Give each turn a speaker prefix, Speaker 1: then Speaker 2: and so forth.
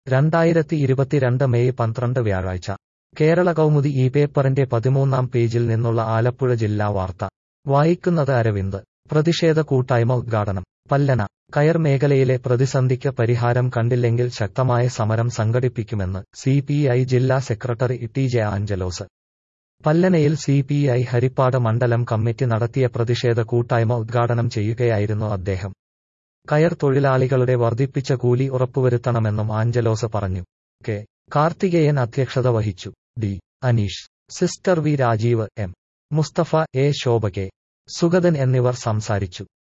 Speaker 1: രണ്ടായിരത്തി ഇരുപത്തിരണ്ട് മെയ് പന്ത്രണ്ട് വ്യാഴാഴ്ച കേരള കൗമുദി ഈ പേപ്പറിന്റെ പതിമൂന്നാം പേജിൽ നിന്നുള്ള ആലപ്പുഴ ജില്ലാ വാർത്ത വായിക്കുന്നത് അരവിന്ദ് പ്രതിഷേധ കൂട്ടായ്മ ഉദ്ഘാടനം പല്ലന കയർ മേഖലയിലെ പ്രതിസന്ധിക്ക് പരിഹാരം കണ്ടില്ലെങ്കിൽ ശക്തമായ സമരം സംഘടിപ്പിക്കുമെന്ന് സി പി ഐ ജില്ലാ സെക്രട്ടറി ടി ജെ ആഞ്ചലോസ് പല്ലനയിൽ സി പി ഐ ഹരിപ്പാട് മണ്ഡലം കമ്മിറ്റി നടത്തിയ പ്രതിഷേധ കൂട്ടായ്മ ഉദ്ഘാടനം ചെയ്യുകയായിരുന്നു അദ്ദേഹം കയർ തൊഴിലാളികളുടെ വർദ്ധിപ്പിച്ച കൂലി ഉറപ്പുവരുത്തണമെന്നും ആഞ്ചലോസ് പറഞ്ഞു കെ കാർത്തികേയൻ അധ്യക്ഷത വഹിച്ചു D Aneesh sister V Rajeev M Mustafa A Shobha K Sugathan എന്നിവർ സംസാരിച്ചു